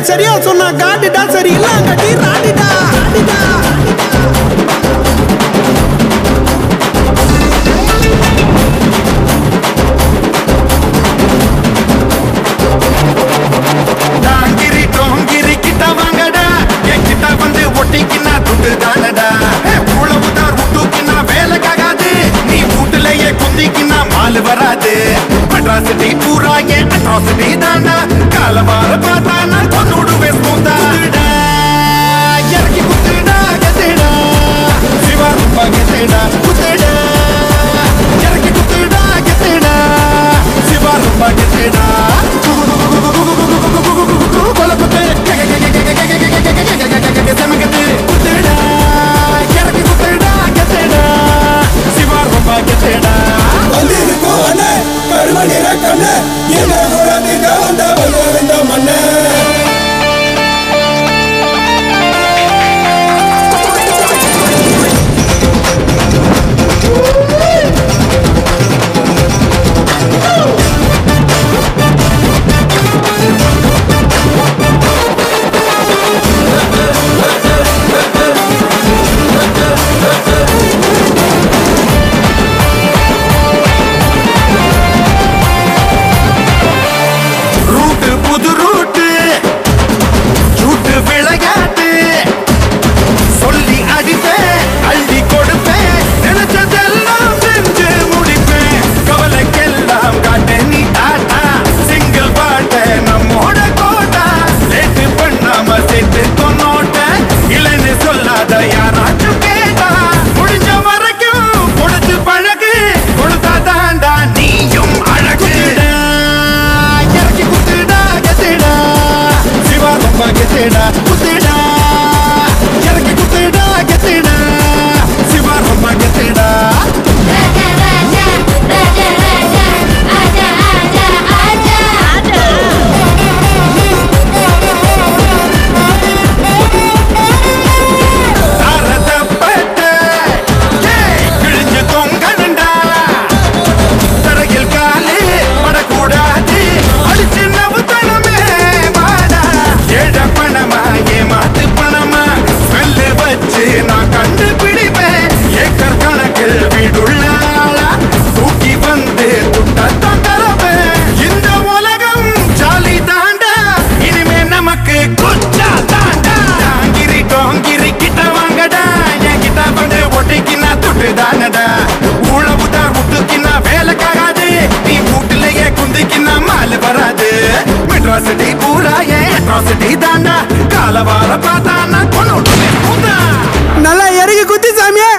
சரியா சொன்னா காட்டுடா சரி எல்லாம் கட்டி ராடிடா ராடிடா டாங்கிரி டோங்கிரி கிட்ட வாங்கடா என் கிட்ட வந்து ஒட்டிக்கினா துண்டு தானடா உழவுதார் விட்டுக்கினா வேலைக்காகாது நீ வீட்டுலயே குந்திக்கினா மால் வராது அட்ராசிட்டி பூரா என் அட்ராசிட்டி தாண்டா காலவார பார்த்தா நான் கொண்டுடுவே ஸ்மூத்தா இறக்கி குத்துடா கெத்துடா சிவா ரொம்ப கெத்துடா குத்துடா இறக்கி குத்துடா கெத்துடா சிவா ரொம்ப கெத்துடா கொலப்பட்டு செமக்கத்து குத்துடா இறக்கி குத்துடா கெத்துடா சிவா ரொம்ப கெத்துடா வந்திருக்கும் அண்ணே கருமணி கண்ணு எங்க குலத்துக்கு வந்த வந்து இந்த மண்ணு ரூட்டு புது ரூட்டு சூட்டு விளையாட்டு சொல்லி அடிப்பேன் அள்ளி கொடுப்பேன் நினைச்சதெல்லாம் செஞ்சு முடிப்பேன் கவலைக்கெல்லாம் காட்டு நீ டாட்டா சிங்கிள் பாட்ட நம்மோட கோட்டா லேட்டு பண்ணாம சேர்த்து கொன்னோட்ட இல்லைன்னு சொல்லாத யாராச்சும் கேட்டா முடிஞ்ச வரைக்கும் கொடுத்து பழகு கொடுத்தா தாண்டா நீயும் அழகு இறக்கி குத்துடா கெத்துடா சிவா ரொம்ப கெத்துடா குத்துடா இறக்கி குத்துடா கெத்துடா சிவா ரொம்ப கெத்துடா ராஜா ராஜா ராஜா ராஜா ஆஜா ஆஜா ஆஜா தாரதப்பட்ட ஏய், கிழிஞ்சு தொங்கணுண்டா தரையில் காலு படக்கூடாது அடிச்சு நவுத்தனமே வாடா ஏழ பணமா ஏமாத்து பணமா வெள்ளு வச்சு நான் கண்டுபிடிப்பேன் ஏக்கர் கணக்கில் வீடுள்ள ஆளா தூக்கி வந்து துட்டத்தான் தரவேன் இந்த உலகம் ஜாலி தாண்டா இனிமே நமக்கு குச்சா தாண்டா டாங்கிரி டோங்கிரி கிட்ட வாங்கடா என் கிட்ட வந்து ஒட்டிக்கினா துட்டு தானடா உழவுதார் விட்டுக்கினா வேலைக்காகாது நீ வீட்டுலயே குந்திக்கினா மால் வராது மெட்ராசிட்டி பூரா ஏன் அட்ராசிட்டி தாண்டா காலவார பார்த்தா நான் கொண்டு நல்லா இறங்கி குத்தி சாமியே